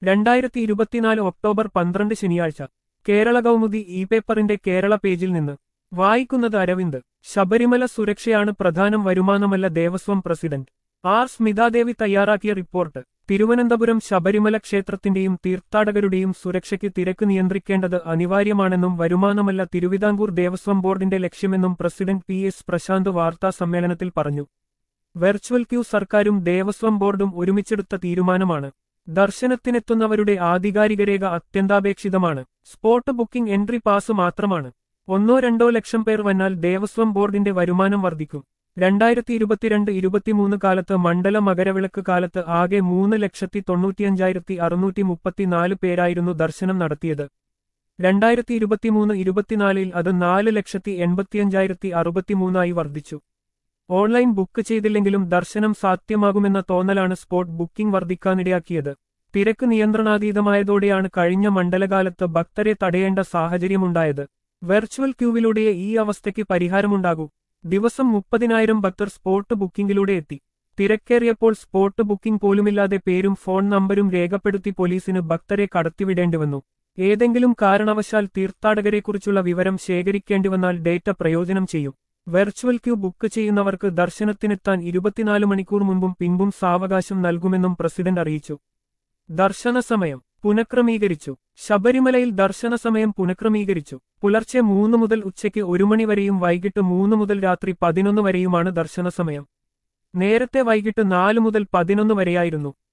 രണ്ടായിരത്തി ഇരുപത്തിനാല് ഒക്ടോബർ പന്ത്രണ്ട് ശനിയാഴ്ച കേരള കൗമുദി ഇ പേപ്പറിന്റെ കേരള പേജിൽ നിന്ന് വായിക്കുന്നത് അരവിന്ദ് ശബരിമല സുരക്ഷയാണ് പ്രധാനം വരുമാനമല്ല ദേവസ്വം പ്രസിഡന്റ് ആർ സ്മിതാദേവി തയ്യാറാക്കിയ റിപ്പോർട്ട് തിരുവനന്തപുരം ശബരിമല ക്ഷേത്രത്തിന്റെയും തീർത്ഥാടകരുടെയും സുരക്ഷയ്ക്ക് തിരക്ക് നിയന്ത്രിക്കേണ്ടത് അനിവാര്യമാണെന്നും വരുമാനമല്ല തിരുവിതാംകൂർ ദേവസ്വം ബോർഡിന്റെ ലക്ഷ്യമെന്നും പ്രസിഡന്റ് പി എസ് പ്രശാന്ത് വാർത്താ സമ്മേളനത്തിൽ പറഞ്ഞു വെർച്വൽ ക്യൂ സർക്കാരും ദേവസ്വം ബോർഡും ഒരുമിച്ചെടുത്ത തീരുമാനമാണ് ദർശനത്തിനെത്തുന്നവരുടെ ആധികാരിക രേഖ അത്യന്താപേക്ഷിതമാണ് സ്പോട്ട് ബുക്കിംഗ് എൻട്രി പാസ് മാത്രമാണ് ഒന്നോ രണ്ടോ ലക്ഷം പേർ വന്നാൽ ദേവസ്വം ബോർഡിന്റെ വരുമാനം വർദ്ധിക്കും രണ്ടായിരത്തി ഇരുപത്തിരണ്ട് ഇരുപത്തിമൂന്ന് കാലത്ത് മണ്ഡല മകരവിളക്ക് കാലത്ത് ആകെ മൂന്ന് ലക്ഷത്തി തൊണ്ണൂറ്റിയഞ്ചായിരത്തി അറുന്നൂറ്റി മുപ്പത്തിനാല് പേരായിരുന്നു ദർശനം നടത്തിയത് രണ്ടായിരത്തി ഇരുപത്തിമൂന്ന് ഇരുപത്തിനാലിൽ അത് നാല് ലക്ഷത്തി എൺപത്തിയഞ്ചായിരത്തി അറുപത്തിമൂന്നായി വർദ്ധിച്ചു ഓൺലൈൻ ബുക്ക് ചെയ്തില്ലെങ്കിലും ദർശനം സാധ്യമാകുമെന്ന തോന്നലാണ് സ്പോട്ട് ബുക്കിംഗ് വർദ്ധിക്കാനിടയാക്കിയത് തിരക്ക് നിയന്ത്രണാതീതമായതോടെയാണ് കഴിഞ്ഞ മണ്ഡലകാലത്ത് ഭക്തരെ തടയേണ്ട സാഹചര്യമുണ്ടായത് വെർച്വൽ ക്യൂവിലൂടെ ഈ അവസ്ഥയ്ക്ക് പരിഹാരമുണ്ടാകൂ ദിവസം മുപ്പതിനായിരം ഭക്തർ സ്പോട്ട് ബുക്കിംഗിലൂടെ എത്തി തിരക്കേറിയപ്പോൾ സ്പോട്ട് ബുക്കിംഗ് പോലുമില്ലാതെ പേരും ഫോൺ നമ്പരും രേഖപ്പെടുത്തി പോലീസിന് ഭക്തരെ കടത്തിവിടേണ്ടിവന്നു ഏതെങ്കിലും കാരണവശാൽ തീർത്ഥാടകരെക്കുറിച്ചുള്ള വിവരം ശേഖരിക്കേണ്ടിവന്നാൽ ഡേറ്റ പ്രയോജനം ചെയ്യും വെർച്വൽ ക്യൂ ബുക്ക് ചെയ്യുന്നവർക്ക് ദർശനത്തിനെത്താൻ ഇരുപത്തിനാല് മണിക്കൂർ മുമ്പും പിൻപും സാവകാശം നൽകുമെന്നും പ്രസിഡന്റ് അറിയിച്ചു ദർശന സമയം പുനഃക്രമീകരിച്ചു ശബരിമലയിൽ ദർശന സമയം പുനഃക്രമീകരിച്ചു പുലർച്ചെ മൂന്ന് മുതൽ ഉച്ചയ്ക്ക് ഒരു മണി വരെയും വൈകിട്ട് മൂന്ന് മുതൽ രാത്രി പതിനൊന്ന് വരെയുമാണ് ദർശന സമയം നേരത്തെ വൈകിട്ട് നാല് മുതൽ പതിനൊന്ന് വരെയായിരുന്നു